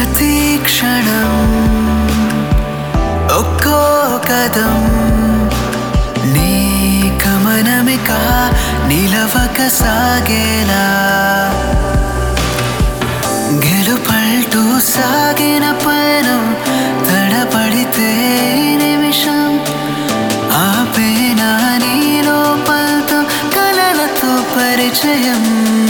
ప్రతి క్షణం ఒక్కో కదం నీ గమనమిక నిలవక సాగేలా గెలుపల్టూ సాగిన పయనం తడపడితే ఈ నిమిషం ఆపేనా నీలో పల్తం కలలతో పరిచయం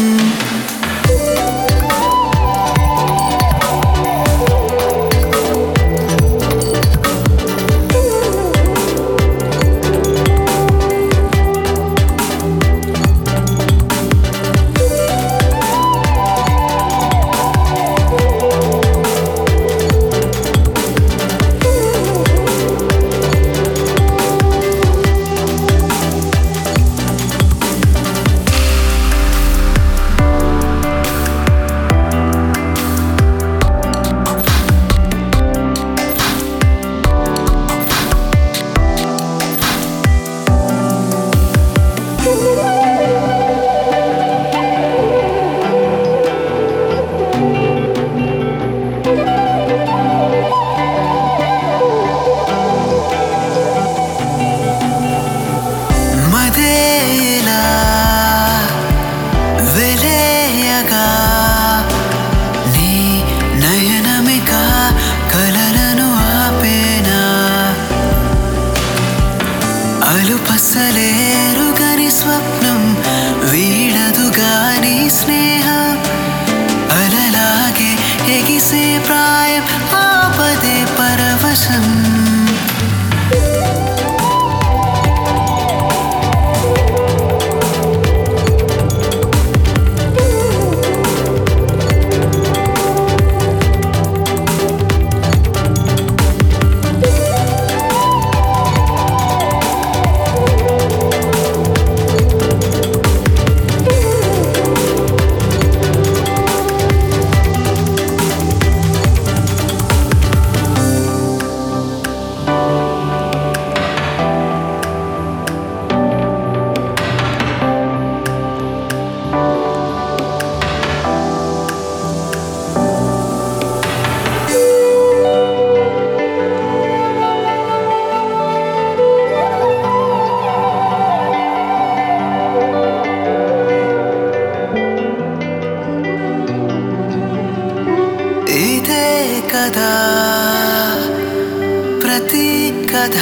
మదేలా వెలేయగా నీ నయనమిక కలలను ఆపేనా అలుపసలేరు గని స్వప్నం వీడదు గాని స్నేహం అలలాగే ఎగిసే ప్రాయం ఆపదే పరవశం ఇదే కదా ప్రతి కథ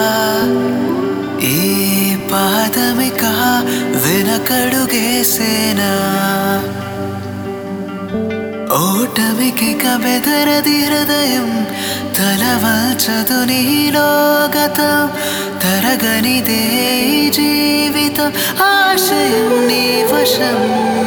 ఈ పాదమిక వెనకడుగేసేనా ఓటమికి కబెదరది హృదయం తలవల్చదు నీలో గతం తరగనిదే ఈ జీవితం ఆశయం నీ వశం